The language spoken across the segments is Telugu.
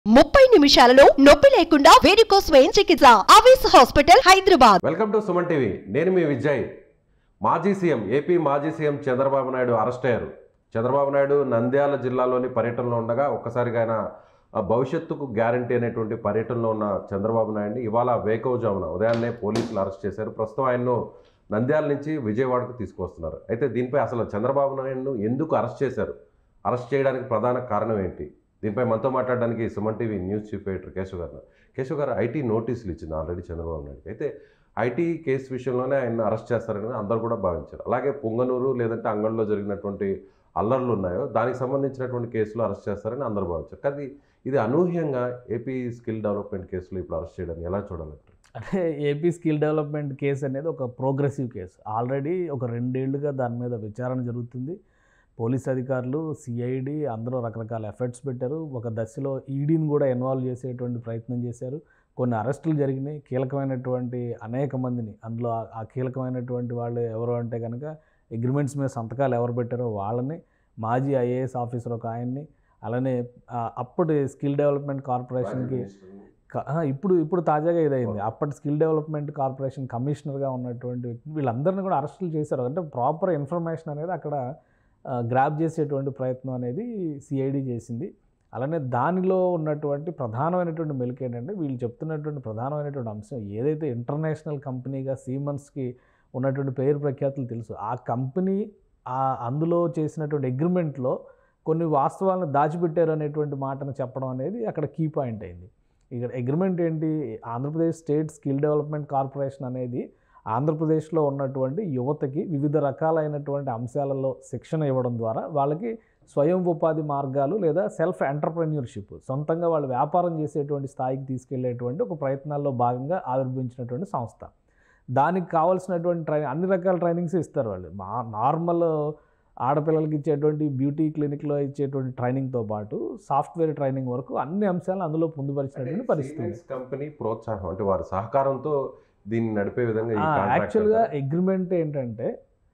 ముప్పై నిమిషాలలో నొప్పి లేకుండా వేడికోస్ స్వయం చికిత్స ఆవేశ hospital Hyderabad welcome to Suman TV నేను మీ విజయ్ మాజీ సీఎం ఏపీ మాజీ సీఎం చంద్రబాబు నాయుడు అరెస్ట్ అయ్యారు చంద్రబాబు నాయుడు నంద్యాల జిల్లాలోని పర్యటనలో ఉండగా ఒక్కసారిగా ఆయన ఆ భవిష్యత్తుకు గ్యారంటీ అనేటువంటి పర్యటనలో ఉన్న చంద్రబాబు నాయుడిని ఇవాళ వేకవజామున ఉదయాన్నే పోలీసులు అరెస్ట్ చేశారు ప్రస్తుతం ఆయన్ను నంద్యాల నుంచి విజయవాడకు తీసుకొస్తున్నారు అయితే దీనిపై అసలు చంద్రబాబు నాయుడును ఎందుకు అరెస్ట్ చేశారు అరెస్ట్ చేయడానికి ప్రధాన కారణం ఏంటి దీనిపై మనతో మాట్లాడడానికి Suman TV news chief editor Keshav గారు కేశవ్ గారు ఐటీ నోటీసులు ఇచ్చింది ఆల్రెడీ చంద్రబాబు నాయుడుకి అయితే ఐటీ కేసు విషయంలోనే ఆయన అరెస్ట్ చేస్తారని అందరూ కూడా భావించారు అలాగే పొంగనూరు లేదంటే అంగంలో జరిగినటువంటి అల్లర్లు ఉన్నాయో దానికి సంబంధించినటువంటి కేసులు అరెస్ట్ చేస్తారని అందరూ భావించారు కానీ ఇది అనూహ్యంగా ఏపీ స్కిల్ డెవలప్మెంట్ కేసులో ఇప్పుడు అరెస్ట్ చేయడానికి ఎలా చూడాలంటారు అంటే ఏపీ స్కిల్ డెవలప్మెంట్ కేసు అనేది ఒక ప్రోగ్రెసివ్ కేసు ఆల్రెడీ ఒక రెండేళ్లుగా దాని మీద విచారణ జరుగుతుంది పోలీస్ అధికారులు సిఐడి అందరూ రకరకాల ఎఫర్ట్స్ పెట్టారు ఒక దశలో ఈడీని కూడా ఇన్వాల్వ్ చేసేటువంటి ప్రయత్నం చేశారు కొన్ని అరెస్టులు జరిగినాయి కీలకమైనటువంటి అనేక మందిని అందులో ఆ- ఆ కీలకమైనటువంటి వాళ్ళు ఎవరు అంటే కనుక అగ్రిమెంట్స్ మీద సంతకాలు ఎవరు పెట్టారో వాళ్ళని మాజీ ఐఏఎస్ ఆఫీసర్ ఒక ఆయన్ని అలానే ఆ, అప్పటి స్కిల్ డెవలప్మెంట్ కార్పొరేషన్కి క- ఆ, ఇప్పుడు ఇప్పుడు తాజాగా ఇదైంది అప్పటి స్కిల్ డెవలప్మెంట్ కార్పొరేషన్ కమిషనర్గా ఉన్నటువంటి వ్యక్తి వీళ్ళందరినీ కూడా అరెస్టులు చేశారు అంటే ప్రాపర్ ఇన్ఫర్మేషన్ అనేది అక్కడ గ్రాప్ చేసేటువంటి ప్రయత్నం అనేది సిఐడి చేసింది అలానే దానిలో ఉన్నటువంటి ప్రధానమైనటువంటి మెలిక ఏంటంటే వీళ్ళు చెప్తున్నటువంటి ప్రధానమైనటువంటి అంశం ఏదైతే ఇంటర్నేషనల్ కంపెనీగా సీమన్స్కి ఉన్నటువంటి పేరు ప్రఖ్యాతులు తెలుసు ఆ కంపెనీ ఆ అందులో చేసినటువంటి అగ్రిమెంట్లో కొన్ని వాస్తవాలను దాచిపెట్టారు అనేటువంటి మాటను చెప్పడం అనేది అక్కడ కీ పాయింట్ అయింది ఇక్కడ అగ్రిమెంట్ ఏంటి Andhra Pradesh state skill development corporation అనేది ఆంధ్రప్రదేశ్లో ఉన్నటువంటి యువతకి వివిధ రకాలైనటువంటి అంశాలలో శిక్షణ ఇవ్వడం ద్వారా వాళ్ళకి స్వయం ఉపాధి మార్గాలు లేదా సెల్ఫ్ ఎంటర్ప్రెన్యూర్షిప్ సొంతంగా వాళ్ళు వ్యాపారం చేసేటువంటి స్థాయికి తీసుకెళ్లేటువంటి ఒక ప్రయత్నాల్లో భాగంగా ఆవిర్భవించినటువంటి సంస్థ దానికి కావాల్సినటువంటి ట్రైనింగ్ అన్ని రకాల ట్రైనింగ్స్ ఇస్తారు వాళ్ళు మా నార్మల్ ఆడపిల్లలకి ఇచ్చేటువంటి బ్యూటీ క్లినిక్లో ఇచ్చేటువంటి ట్రైనింగ్తో పాటు సాఫ్ట్వేర్ ట్రైనింగ్ వరకు అన్ని అంశాలను అందులో పొందుపరిచినటువంటి పరిస్థితి ఉంది. కంపెనీ ప్రోత్సాహం అంటే వారి సహకారంతో దీన్ని నడిపే విధంగా ఈ contract యాక్చువల్గా అంటారు. అగ్రిమెంట్ ఏంటంటే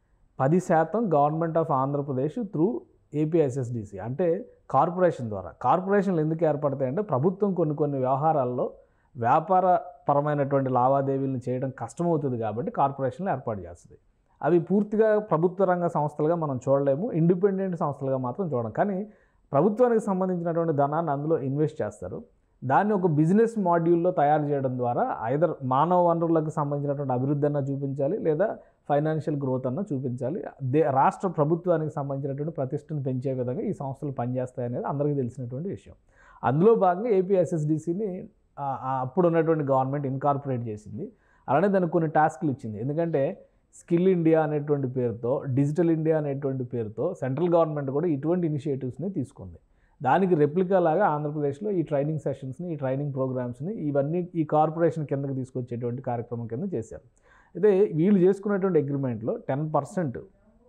పది శాతం government of Andhra Pradesh through APSSDC అంటే కార్పొరేషన్ ద్వారా కార్పొరేషన్లు ఎందుకు ఏర్పడతాయంటే ప్రభుత్వం కొన్ని కొన్ని వ్యవహారాల్లో వ్యాపార పరమైనటువంటి లావాదేవీలను చేయడం కష్టమవుతుంది కాబట్టి కార్పొరేషన్లు ఏర్పాటు చేస్తుంది అవి పూర్తిగా ప్రభుత్వ రంగ సంస్థలుగా మనం చూడలేము ఇండిపెండెంట్ సంస్థలుగా మాత్రం చూడం కానీ ప్రభుత్వానికి సంబంధించినటువంటి ధనాన్ని అందులో ఇన్వెస్ట్ చేస్తారు దాన్ని ఒక బిజినెస్ మాడ్యూల్లో తయారు చేయడం ద్వారా ఐదర్ మానవ వనరులకు సంబంధించినటువంటి అభివృద్ధి అన్న చూపించాలి లేదా ఫైనాన్షియల్ గ్రోత్ అన్న చూపించాలి దే రాష్ట్ర ప్రభుత్వానికి సంబంధించినటువంటి ప్రతిష్టను పెంచే విధంగా ఈ సంస్థలు పనిచేస్తాయి అనేది అందరికీ తెలిసినటువంటి విషయం అందులో భాగంగా ఏపీఎస్ఎస్డిసిని అప్పుడు ఉన్నటువంటి గవర్నమెంట్ ఇన్కార్పొరేట్ చేసింది అలానే దానికి కొన్ని టాస్క్లు ఇచ్చింది ఎందుకంటే స్కిల్ ఇండియా అనేటువంటి పేరుతో డిజిటల్ ఇండియా అనేటువంటి పేరుతో సెంట్రల్ గవర్నమెంట్ కూడా ఇటువంటి ఇనిషియేటివ్స్ని తీసుకుంది దానికి రెప్లికా లాగా ఆంధ్రప్రదేశ్లో ఈ ట్రైనింగ్ సెషన్స్ని ఈ ట్రైనింగ్ ప్రోగ్రామ్స్ని ఇవన్నీ ఈ కార్పొరేషన్ కిందకి తీసుకొచ్చేటువంటి కార్యక్రమం కింద చేశారు అయితే వీళ్ళు చేసుకున్నటువంటి అగ్రిమెంట్లో టెన్ పర్సెంట్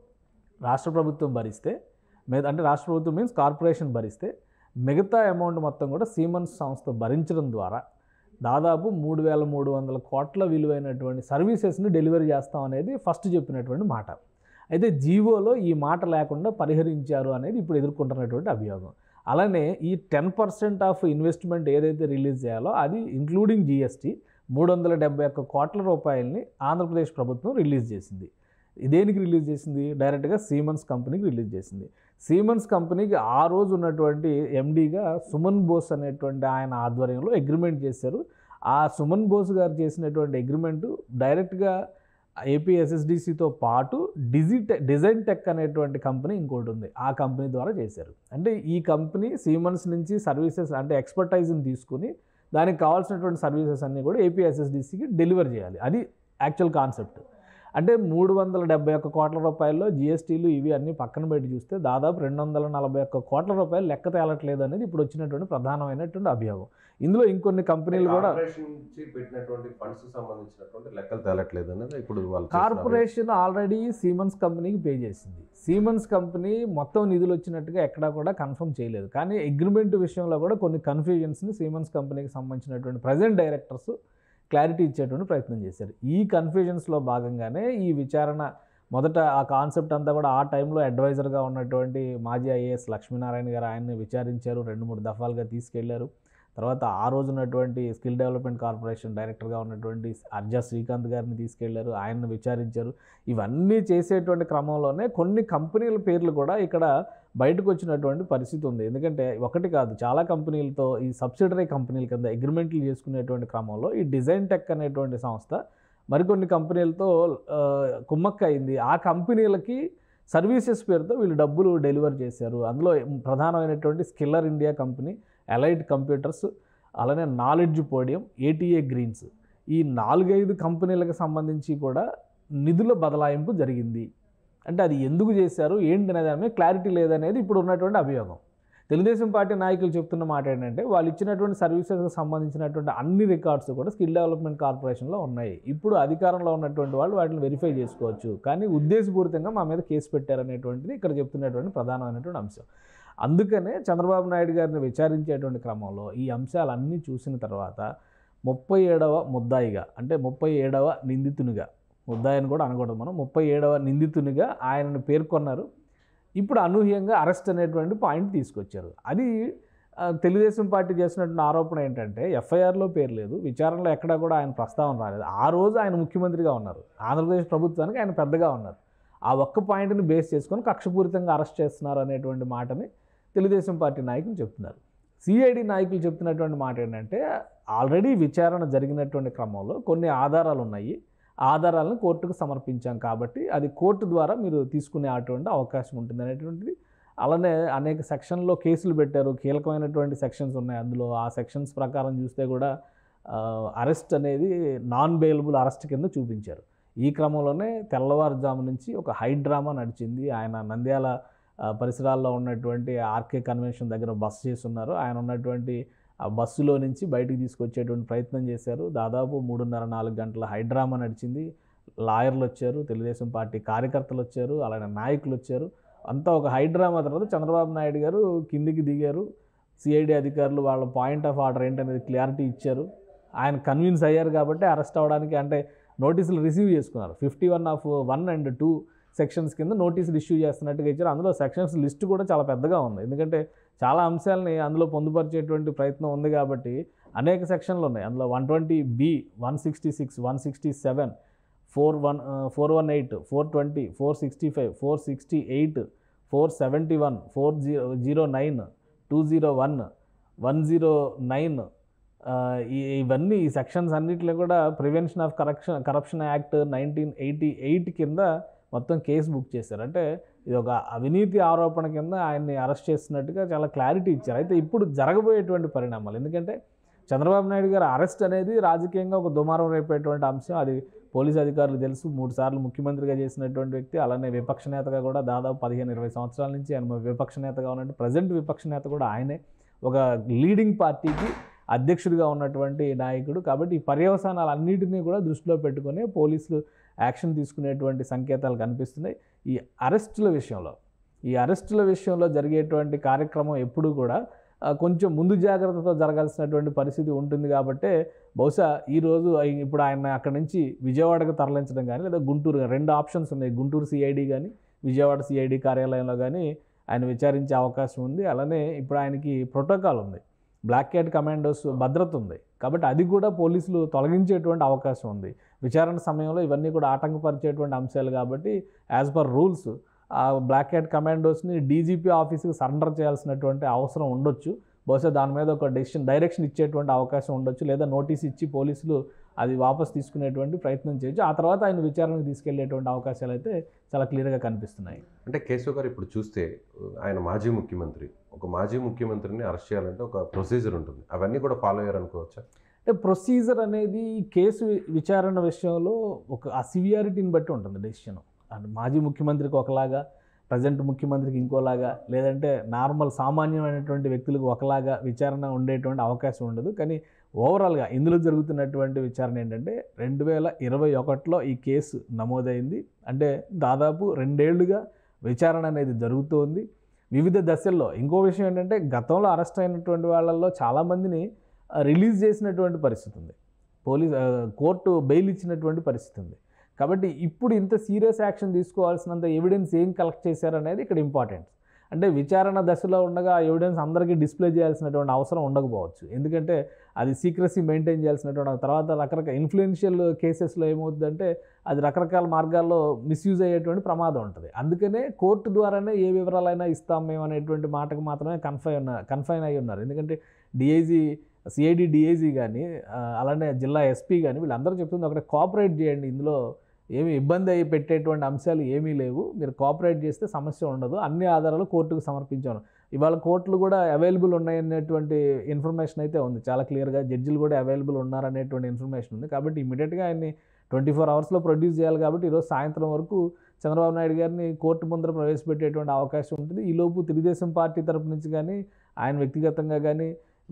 రాష్ట్ర ప్రభుత్వం భరిస్తే మీద అంటే రాష్ట్ర ప్రభుత్వం మీన్స్ కార్పొరేషన్ భరిస్తే మిగతా అమౌంట్ మొత్తం కూడా సీమన్స్ సంస్థ భరించడం ద్వారా దాదాపు మూడు వేల మూడు వందల కోట్ల విలువైనటువంటి సర్వీసెస్ని డెలివరీ చేస్తాం అనేది ఫస్ట్ చెప్పినటువంటి మాట అయితే జీవోలో ఈ మాట లేకుండా పరిహరించారు అనేది ఇప్పుడు ఎదుర్కొంటున్నటువంటి అభియోగం అలానే ఈ టెన్ పర్సెంట్ ఆఫ్ ఇన్వెస్ట్మెంట్ ఏదైతే రిలీజ్ చేయాలో అది ఇంక్లూడింగ్ జిఎస్టీ మూడు వందల డెబ్బై ఒక్క కోట్ల రూపాయలని ఆంధ్రప్రదేశ్ ప్రభుత్వం రిలీజ్ చేసింది దేనికి రిలీజ్ చేసింది డైరెక్ట్గా సీమన్స్ కంపెనీకి రిలీజ్ చేసింది సీమన్స్ కంపెనీకి ఆ రోజు ఉన్నటువంటి ఎండీగా సుమన్ బోస్ అనేటువంటి ఆయన ఆధ్వర్యంలో అగ్రిమెంట్ చేశారు ఆ సుమన్ బోస్ గారు చేసినటువంటి అగ్రిమెంట్ డైరెక్ట్గా ఏపీఎస్ఎస్డిసితో పాటు డిజిట డిజైన్ టెక్ అనేటువంటి కంపెనీ ఇంకోటి ఉంది ఆ కంపెనీ ద్వారా చేశారు అంటే ఈ కంపెనీ సీమన్స్ నుంచి సర్వీసెస్ అంటే ఎక్స్పర్టైజ్ని తీసుకుని దానికి కావాల్సినటువంటి సర్వీసెస్ అన్నీ కూడా ఏపీఎస్ఎస్డిసికి డెలివర్ చేయాలి అది యాక్చువల్ కాన్సెప్ట్ అంటే మూడు వందల డెబ్బై ఒక్క కోట్ల రూపాయల్లో జిఎస్టీలు ఇవి అన్నీ పక్కన పెట్టి చూస్తే దాదాపు రెండు వందల నలభై ఒక్క కోట్ల రూపాయలు లెక్క తేలట్లేదు అనేది ఇప్పుడు వచ్చినటువంటి ప్రధానమైనటువంటి అభియోగం ఇందులో ఇంకొన్ని కంపెనీలు కూడా కార్పొరేషన్ నుంచి పెట్టినటువంటి ఫండ్స్ సంబంధించినటువంటి లెక్కలు తేలట్లేదు అనేది ఇప్పుడు వాళ్ళు చేస్తున్న కార్పొరేషన్ ఆల్రెడీ సీమన్స్ కంపెనీకి పే చేసింది సీమన్స్ కంపెనీ మొత్తం నిధులు వచ్చినట్టుగా ఎక్కడా కూడా కన్ఫర్మ్ చేయలేదు కానీ అగ్రిమెంట్ విషయంలో కూడా కొన్ని కన్ఫ్యూజన్స్ని సీమన్స్ కంపెనీకి సంబంధించినటువంటి ప్రజెంట్ డైరెక్టర్స్ క్లారిటీ ఇచ్చేటువంటి ప్రయత్నం చేశారు ఈ కన్ఫ్యూజన్స్లో భాగంగానే ఈ విచారణ మొదట ఆ కాన్సెప్ట్ అంతా కూడా ఆ టైంలో అడ్వైజర్గా ఉన్నటువంటి మాజీ ఐఏఎస్ లక్ష్మీనారాయణ గారు ఆయన్ని విచారించారు రెండు మూడు దఫాలుగా తీసుకెళ్లారు తర్వాత ఆ రోజు ఉన్నటువంటి స్కిల్ డెవలప్మెంట్ కార్పొరేషన్ డైరెక్టర్గా ఉన్నటువంటి అర్జా శ్రీకాంత్ గారిని తీసుకెళ్లారు ఆయన్ని విచారించారు ఇవన్నీ చేసేటువంటి క్రమంలోనే కొన్ని కంపెనీల పేర్లు కూడా ఇక్కడ బయటకు వచ్చినటువంటి పరిస్థితి ఉంది ఎందుకంటే ఒకటి కాదు చాలా కంపెనీలతో ఈ సబ్సిడరీ కంపెనీల కింద అగ్రిమెంట్లు చేసుకునేటువంటి క్రమంలో ఈ డిజైన్ టెక్ అనేటువంటి సంస్థ మరికొన్ని కంపెనీలతో ఆ, కుమ్మక్క అయింది ఆ కంపెనీలకి సర్వీసెస్ పేరుతో వీళ్ళు డబ్బులు డెలివర్ చేశారు అందులో ప్రధానమైనటువంటి skiller India company elite computers అలానే నాలెడ్జ్ పోడియం ఏటీఏ గ్రీన్స్ ఈ నాలుగైదు కంపెనీలకు సంబంధించి కూడా నిధుల బదలాయింపు జరిగింది అంటే అది ఎందుకు చేశారు ఏంటి అనే దాని మీద క్లారిటీ లేదనేది ఇప్పుడు ఉన్నటువంటి అభియోగం తెలుగుదేశం పార్టీ నాయకులు చెప్తున్న మాట ఏంటంటే వాళ్ళు ఇచ్చినటువంటి సర్వీసెస్కి సంబంధించినటువంటి అన్ని రికార్డ్స్ కూడా స్కిల్ డెవలప్మెంట్ కార్పొరేషన్లో ఉన్నాయి ఇప్పుడు అధికారంలో ఉన్నటువంటి వాళ్ళు వాటిని వెరిఫై చేసుకోవచ్చు కానీ ఉద్దేశపూరితంగా మా మీద కేసు పెట్టారనేటువంటిది ఇక్కడ చెప్తున్నటువంటి ప్రధానమైనటువంటి అంశం అందుకనే చంద్రబాబు నాయుడు గారిని విచారించేటువంటి క్రమంలో ఈ అంశాలన్నీ చూసిన తర్వాత ముప్పై ఏడవ ముద్దాయిగా అంటే ముప్పై ఏడవ నిందితునిగా ముద్దాయిని కూడా అనకూడదు మనం ముప్పై ఏడవ నిందితునిగా ఆయనను పేర్కొన్నారు ఇప్పుడు అనూహ్యంగా అరెస్ట్ అనేటువంటి పాయింట్ తీసుకొచ్చారు అది ఆ, తెలుగుదేశం పార్టీ చేసినటువంటి ఆరోపణ ఏంటంటే ఎఫ్ఐఆర్లో పేరు లేదు విచారణలో ఎక్కడా కూడా ఆయన ప్రస్తావన రాలేదు ఆ రోజు ఆయన ముఖ్యమంత్రిగా ఉన్నారు ఆంధ్రప్రదేశ్ ప్రభుత్వానికి ఆయన పెద్దగా ఉన్నారు ఆ ఒక్క పాయింట్ని బేస్ చేసుకొని కక్షపూరితంగా అరెస్ట్ చేస్తున్నారు అనేటువంటి మాటని తెలుగుదేశం పార్టీ నాయకులు చెప్తున్నారు సిఐడి నాయకులు చెప్తున్నటువంటి మాట ఏంటంటే ఆల్రెడీ విచారణ జరిగినటువంటి క్రమంలో కొన్ని ఆధారాలు ఉన్నాయి ఆ ఆధారాలను కోర్టుకు సమర్పించాం కాబట్టి అది కోర్టు ద్వారా మీరు తీసుకునే అటువంటి అవకాశం ఉంటుంది అనేటువంటిది అలానే అనేక సెక్షన్లో కేసులు పెట్టారు కీలకమైనటువంటి సెక్షన్స్ ఉన్నాయి అందులో ఆ సెక్షన్స్ ప్రకారం చూస్తే కూడా అరెస్ట్ అనేది నాన్ బెయిలబుల్ అరెస్ట్ కింద చూపించారు ఈ క్రమంలోనే తెల్లవారుజాము నుంచి ఒక హై డ్రామా నడిచింది ఆయన నంద్యాల ఆ, పరిసరాల్లో ఉన్నటువంటి ఆర్కే కన్వెన్షన్ దగ్గర బస్ చేస్తున్నారు ఆయన ఉన్నటువంటి ఆ బస్సులో నుంచి బయటికి తీసుకొచ్చేటువంటి ప్రయత్నం చేశారు దాదాపు మూడున్నర నాలుగు గంటల హైడ్రామా నడిచింది లాయర్లు వచ్చారు తెలుగుదేశం పార్టీ కార్యకర్తలు వచ్చారు అలానే నాయకులు వచ్చారు అంతా ఒక హైడ్రామా తర్వాత చంద్రబాబు నాయుడు గారు కిందికి దిగారు సిఐడి అధికారులు వాళ్ళ పాయింట్ ఆఫ్ ఆర్డర్ ఏంటనేది క్లారిటీ ఇచ్చారు ఆయన కన్విన్స్ అయ్యారు కాబట్టి అరెస్ట్ అవ్వడానికి అంటే నోటీసులు రిసీవ్ చేసుకున్నారు fifty one of one and two sections కింద నోటీసులు ఇష్యూ చేస్తున్నట్టుగా ఇచ్చారు అందులో సెక్షన్స్ లిస్ట్ కూడా చాలా పెద్దగా ఉంది ఎందుకంటే చాలా అంశాలని అందులో పొందుపరిచేటువంటి ప్రయత్నం ఉంది కాబట్టి అనేక సెక్షన్లు ఉన్నాయి అందులో one twenty B one sixty six one sixty seven four one four one eight four twenty four sixty five four sixty eight four seventy one four zero zero nine two zero one one zero nine ఇవన్నీ ఈ సెక్షన్స్ అన్నింటిలో కూడా prevention of corruption corruption act nineteen eighty eight కింద మొత్తం కేసు బుక్ చేశారు అంటే ఇది ఒక అవినీతి ఆరోపణ కింద ఆయన్ని అరెస్ట్ చేస్తున్నట్టుగా చాలా క్లారిటీ ఇచ్చారు అయితే ఇప్పుడు జరగబోయేటువంటి పరిణామాలు ఎందుకంటే చంద్రబాబు నాయుడు గారి అరెస్ట్ అనేది రాజకీయంగా ఒక దుమారం రేపేటువంటి అంశం అది పోలీస్ అధికారులు తెలుసు మూడు సార్లు ముఖ్యమంత్రిగా చేసినటువంటి వ్యక్తి అలానే విపక్ష నేతగా కూడా దాదాపు పదిహేను ఇరవై సంవత్సరాల నుంచి ఆయన విపక్ష నేతగా ఉన్నట్టు ప్రజెంట్ విపక్ష నేత కూడా ఆయనే ఒక లీడింగ్ పార్టీకి అధ్యక్షుడిగా ఉన్నటువంటి నాయకుడు కాబట్టి ఈ పర్యవసానాలు అన్నిటినీ కూడా దృష్టిలో పెట్టుకొని పోలీసులు యాక్షన్ తీసుకునేటువంటి సంకేతాలు కనిపిస్తున్నాయి ఈ అరెస్టుల విషయంలో ఈ అరెస్టుల విషయంలో జరిగేటువంటి కార్యక్రమం ఎప్పుడూ కూడా ఆ, కొంచెం ముందు జాగ్రత్తతో జరగాల్సినటువంటి పరిస్థితి ఉంటుంది కాబట్టే బహుశా ఈరోజు అయి- ఇప్పుడు ఆయన అక్కడి నుంచి విజయవాడకు తరలించడం కానీ లేదా గుంటూరు రెండు ఆప్షన్స్ ఉన్నాయి గుంటూరు సిఐడి కానీ విజయవాడ సిఐడి కార్యాలయంలో కానీ ఆయన విచారించే అవకాశం ఉంది అలానే ఇప్పుడు ఆయనకి ప్రోటోకాల్ ఉంది బ్లాక్ క్యాట్ కమాండోస్ భద్రత ఉంది కాబట్టి అది కూడా పోలీసులు తొలగించేటువంటి అవకాశం ఉంది విచారణ సమయంలో ఇవన్నీ కూడా ఆటంకపరిచేటువంటి అంశాలు కాబట్టి యాజ్ పర్ రూల్స్ ఆ బ్లాక్ క్యాట్ కమాండోస్ని డీజీపీ ఆఫీస్కి సరెండర్ చేయాల్సినటువంటి అవసరం ఉండొచ్చు బహుశా దాని మీద ఒక డెసిషన్ డైరెక్షన్ ఇచ్చేటువంటి అవకాశం ఉండొచ్చు లేదా నోటీస్ ఇచ్చి పోలీసులు అది వాపస్ తీసుకునేటువంటి ప్రయత్నం చేయొచ్చు ఆ తర్వాత ఆయన విచారణకు తీసుకెళ్లేటువంటి అవకాశాలు అయితే చాలా క్లియర్గా కనిపిస్తున్నాయి అంటే కేశవ్ గారు ఇప్పుడు చూస్తే ఆయన మాజీ ముఖ్యమంత్రి ఒక మాజీ ముఖ్యమంత్రిని అరెస్ట్ చేయాలంటే ఒక ప్రొసీజర్ ఉంటుంది అవన్నీ కూడా ఫాలో అయ్యారు అనుకోవచ్చా అంటే ప్రొసీజర్ అనేది ఈ కేసు వి- విచారణ విషయంలో ఒక ఆ సివియారిటీని బట్టి ఉంటుంది డెసిషన్ అంటే మాజీ ముఖ్యమంత్రికి ఒకలాగా ప్రజెంట్ ముఖ్యమంత్రికి ఇంకోలాగా లేదంటే నార్మల్ సామాన్యమైనటువంటి వ్యక్తులకు ఒకలాగా విచారణ ఉండేటువంటి అవకాశం ఉండదు కానీ ఓవరాల్గా ఇందులో జరుగుతున్నటువంటి విచారణ ఏంటంటే రెండు వేల ఇరవై ఒకటిలో ఈ కేసు నమోదైంది అంటే దాదాపు రెండేళ్లుగా విచారణ అనేది జరుగుతోంది వివిధ దశల్లో ఇంకో విషయం ఏంటంటే గతంలో అరెస్ట్ అయినటువంటి వాళ్ళల్లో చాలామందిని ఆ, రిలీజ్ చేసినటువంటి పరిస్థితి ఉంది పోలీస్ ఆ, కోర్టు బెయిల్ ఇచ్చినటువంటి పరిస్థితి ఉంది కాబట్టి ఇప్పుడు ఇంత సీరియస్ యాక్షన్ తీసుకోవాల్సినంత ఎవిడెన్స్ ఏం కలెక్ట్ చేశారనేది ఇక్కడ ఇంపార్టెంట్ అంటే విచారణ దశలో ఉండగా ఆ ఎవిడెన్స్ అందరికీ డిస్ప్లే చేయాల్సినటువంటి అవసరం ఉండకపోవచ్చు ఎందుకంటే అది సీక్రసీ మెయింటైన్ చేయాల్సినటువంటి తర్వాత రకరకాల ఇన్ఫ్లుయెన్షియల్ కేసెస్లో ఏమవుతుందంటే అది రకరకాల మార్గాల్లో మిస్యూజ్ అయ్యేటువంటి ప్రమాదం ఉంటుంది అందుకనే కోర్టు ద్వారానే ఏ వివరాలైనా ఇస్తాం మేము అనేటువంటి మాటకు మాత్రమే కన్ఫైన్ ఉన్న కన్ఫైన్ అయి ఉన్నారు ఎందుకంటే డిఐజీ సిఐడి డిఐజీ కానీ అలానే జిల్లా ఎస్పీ కానీ వీళ్ళందరూ చెప్తుంది ఒకటి కోఆపరేట్ చేయండి ఇందులో ఏమి ఇబ్బంది అయ్యి పెట్టేటువంటి అంశాలు ఏమీ లేవు మీరు కోఆపరేట్ చేస్తే సమస్య ఉండదు అన్ని ఆధారాలు కోర్టుకు సమర్పించాను ఇవాళ కోర్టులు కూడా అవైలబుల్ ఉన్నాయనేటువంటి ఇన్ఫర్మేషన్ అయితే ఉంది చాలా క్లియర్గా జడ్జిలు కూడా అవైలబుల్ ఉన్నారనేటువంటి ఇన్ఫర్మేషన్ ఉంది కాబట్టి ఇమీడియట్గా ఆయన్ని ట్వంటీ ఫోర్ అవర్స్లో ప్రొడ్యూస్ చేయాలి కాబట్టి ఈరోజు సాయంత్రం వరకు చంద్రబాబు నాయుడు గారిని కోర్టు ముందర ప్రవేశపెట్టేటువంటి అవకాశం ఉంటుంది ఈలోపు తెలుగుదేశం పార్టీ తరపు నుంచి కానీ ఆయన వ్యక్తిగతంగా కానీ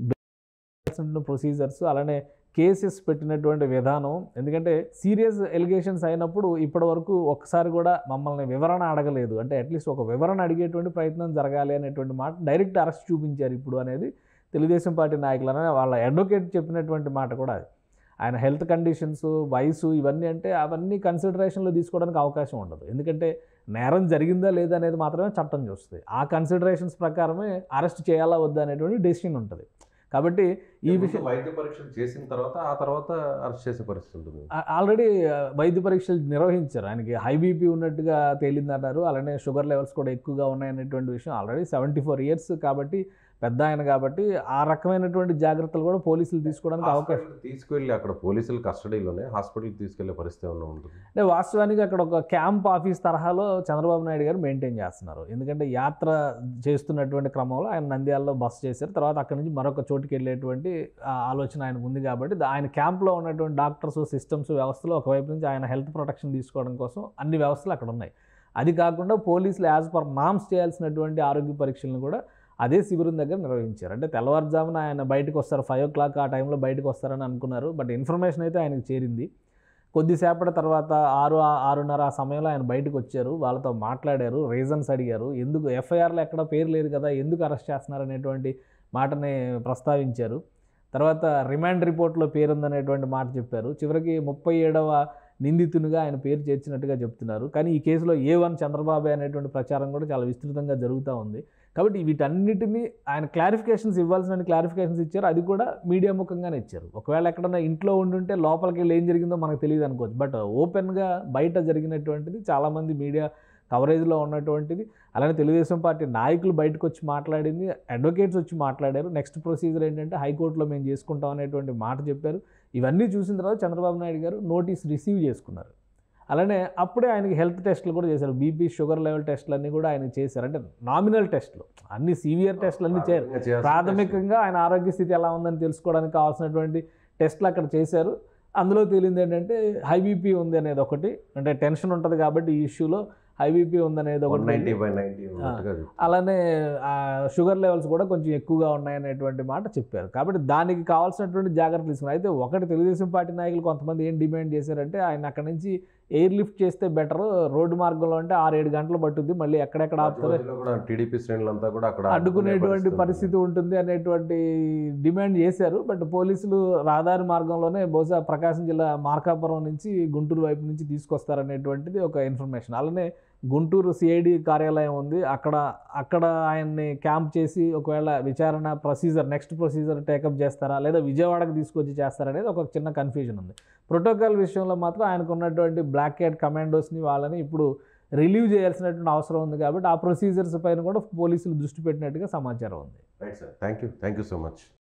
ప్రొసీజర్స్ అలానే కేసెస్ పెట్టినటువంటి విధానం ఎందుకంటే సీరియస్ ఎలిగేషన్స్ అయినప్పుడు ఇప్పటి వరకు ఒక్కసారి కూడా మమ్మల్ని వివరణ అడగలేదు అంటే అట్లీస్ట్ ఒక వివరణ అడిగేటువంటి ప్రయత్నం జరగాలి అనేటువంటి మాట డైరెక్ట్ అరెస్ట్ చూపించారు ఇప్పుడు అనేది తెలుగుదేశం పార్టీ నాయకులు అనే వాళ్ళ అడ్వకేట్ చెప్పినటువంటి మాట కూడా అది ఆయన హెల్త్ కండిషన్స్ వయసు ఇవన్నీ అంటే అవన్నీ కన్సిడరేషన్లో తీసుకోవడానికి అవకాశం ఉండదు ఎందుకంటే నేరం జరిగిందా లేదా అనేది మాత్రమే చట్టం చూస్తుంది ఆ కన్సిడరేషన్స్ ప్రకారమే అరెస్ట్ చేయాలా వద్దా అనేటువంటి డెసిషన్ ఉంటుంది కాబట్టి ఈ విషయం వైద్య పరీక్షలు చేసిన తర్వాత ఆ తర్వాత అరెస్ట్ చేసే పరిస్థితి ఉంటుంది ఆ- ఆల్రెడీ ఆ, వైద్య పరీక్షలు నిర్వహించారు ఆయనకి హై బీపీ ఉన్నట్టుగా తేలిందన్నారు అలానే షుగర్ లెవెల్స్ కూడా ఎక్కువగా ఉన్నాయనేటువంటి విషయం ఆల్రెడీ సెవెంటీ ఫోర్ ఇయర్స్ కాబట్టి పెద్ద ఆయన కాబట్టి ఆ రకమైనటువంటి జాగ్రత్తలు కూడా పోలీసులు తీసుకోవడానికి అవకాశం హాస్పిటల్కి తీసుకెళ్ళి అక్కడ పోలీసుల కస్టడీలోనే హాస్పిటల్కి తీసుకెళ్లే పరిస్థితి ఏమైనా ఉంటుంది అంటే వాస్తవానికి అక్కడ ఒక క్యాంప్ ఆఫీస్ తరహాలో చంద్రబాబు నాయుడు గారు మెయింటైన్ చేస్తున్నారు ఎందుకంటే యాత్ర చేస్తున్నటువంటి క్రమంలో ఆయన నంద్యాలలో బస్ చేశారు తర్వాత అక్కడి నుంచి మరొక చోటుకి వెళ్ళేటువంటి ఆ, ఆలోచన ఆయనకు ఉంది కాబట్టి దా- ఆయన క్యాంప్లో ఉన్నటువంటి డాక్టర్స్ సిస్టమ్స్ వ్యవస్థలు ఒకవైపు నుంచి ఆయన హెల్త్ ప్రొటెక్షన్ తీసుకోవడం కోసం అన్ని వ్యవస్థలు అక్కడ ఉన్నాయి అది కాకుండా పోలీసులు యాజ్ పర్ నామ్స్ చేయాల్సినటువంటి ఆరోగ్య పరీక్షలను కూడా అదే శిబిరం దగ్గర నిర్వహించారు అంటే తెల్లవారుజామున ఆయన బయటకు వస్తారు ఫైవ్ ఓ క్లాక్ ఆ టైంలో బయటకు వస్తారని అనుకున్నారు బట్ ఇన్ఫర్మేషన్ అయితే ఆయనకు చేరింది కొద్దిసేపటి తర్వాత ఆరు ఆరున్నర ఆ సమయంలో ఆయన బయటకు వచ్చారు వాళ్ళతో మాట్లాడారు రీజన్స్ అడిగారు ఎందుకు ఎఫ్ఐఆర్లో ఎక్కడ పేరు లేదు కదా ఎందుకు అరెస్ట్ చేస్తున్నారు అనేటువంటి మాటని ప్రస్తావించారు తర్వాత రిమాండ్ రిపోర్ట్లో పేరుందనేటువంటి మాట చెప్పారు చివరికి ముప్పై ఏడవ నిందితునిగా ఆయన పేరు చేర్చినట్టుగా చెప్తున్నారు కానీ ఈ కేసులో ఏ వన్ చంద్రబాబు అనేటువంటి ప్రచారం కూడా చాలా విస్తృతంగా జరుగుతూ ఉంది కాబట్టి వీటన్నిటిని ఆయన క్లారిఫికేషన్స్ ఇవ్వాల్సిన క్లారిఫికేషన్స్ ఇచ్చారు అది కూడా మీడియా ముఖంగానే ఇచ్చారు ఒకవేళ ఎక్కడన్నా ఇంట్లో ఉండుంటే లోపలికి వెళ్ళి ఏం జరిగిందో మనకు తెలియదు అనుకోవచ్చు బట్ ఓపెన్గా బయట జరిగినటువంటిది చాలామంది మీడియా కవరేజ్లో ఉన్నటువంటిది అలానే తెలుగుదేశం పార్టీ నాయకులు బయటకు వచ్చి మాట్లాడింది అడ్వకేట్స్ వచ్చి మాట్లాడారు నెక్స్ట్ ప్రొసీజర్ ఏంటంటే హైకోర్టులో మేము చేసుకుంటాం అనేటువంటి మాట చెప్పారు ఇవన్నీ చూసిన తర్వాత చంద్రబాబు నాయుడు గారు నోటీస్ రిసీవ్ చేసుకున్నారు అలానే అప్పుడే ఆయనకి హెల్త్ టెస్ట్లు కూడా చేశారు బీపీ షుగర్ లెవెల్ టెస్ట్లు అన్నీ కూడా ఆయన చేశారు అంటే నామినల్ టెస్ట్లు అన్ని సీవియర్ టెస్ట్లు అన్నీ చేయరు ప్రాథమికంగా చేయాల్సిన ప్రాథమికంగా ఆయన ఆరోగ్య స్థితి ఎలా ఉందని తెలుసుకోవడానికి కావాల్సినటువంటి టెస్ట్లు అక్కడ చేశారు అందులో తేలింది ఏంటంటే హై బీపీ ఉంది అనేది ఒకటి అంటే టెన్షన్ ఉంటుంది కాబట్టి ఈ ఇష్యూలో హై బీపీ ఉందనేది వన్ ఒకటి నైంటీ బై నైంటీ ఉన్నట్టుగా చెప్తారు. అలానే ఆ, షుగర్ లెవెల్స్ కూడా కొంచెం ఎక్కువగా ఉన్నాయనేటువంటి మాట చెప్పారు కాబట్టి దానికి కావాల్సినటువంటి జాగ్రత్తలు తీసుకున్నారు అయితే ఒకటి తెలుగుదేశం పార్టీ నాయకులు కొంతమంది ఏం డిమాండ్ చేశారంటే ఆయన అక్కడి నుంచి ఎయిర్ లిఫ్ట్ చేస్తే బెటర్ రోడ్డు మార్గంలో అంటే ఆరు ఏడు గంటలు పట్టుద్ది మళ్ళీ ఎక్కడెక్కడ మధ్య ఆపుతారో మధ్యలో కూడా టీడీపీ శ్రేణులంతా కూడా అక్కడ అడ్డుకునేటువంటి పరిస్థితి ఉంటుంది అనేటువంటి డిమాండ్ చేశారు బట్ పోలీసులు రహదారి మార్గంలోనే బహుశా ప్రకాశం జిల్లా మార్కాపురం నుంచి గుంటూరు వైపు నుంచి తీసుకొస్తారనేటువంటిది ఒక ఇన్ఫర్మేషన్ అలానే గుంటూరు సిఐడి కార్యాలయం ఉంది అక్కడ అక్కడ ఆయన్ని క్యాంప్ చేసి ఒకవేళ విచారణ ప్రొసీజర్ నెక్స్ట్ ప్రొసీజర్ టేకప్ చేస్తారా లేదా విజయవాడకు తీసుకొచ్చి చేస్తారా అనేది ఒక చిన్న కన్ఫ్యూజన్ ఉంది ప్రోటోకాల్ విషయంలో మాత్రం ఆయనకు ఉన్నటువంటి బ్లాక్ క్యాట్ కమాండోస్ని వాళ్ళని ఇప్పుడు రిలీవ్ చేయాల్సినటువంటి అవసరం ఉంది కాబట్టి ఆ ప్రొసీజర్స్ పైన కూడా పోలీసులు దృష్టి పెట్టినట్టుగా సమాచారం ఉంది right sir thank you thank you so much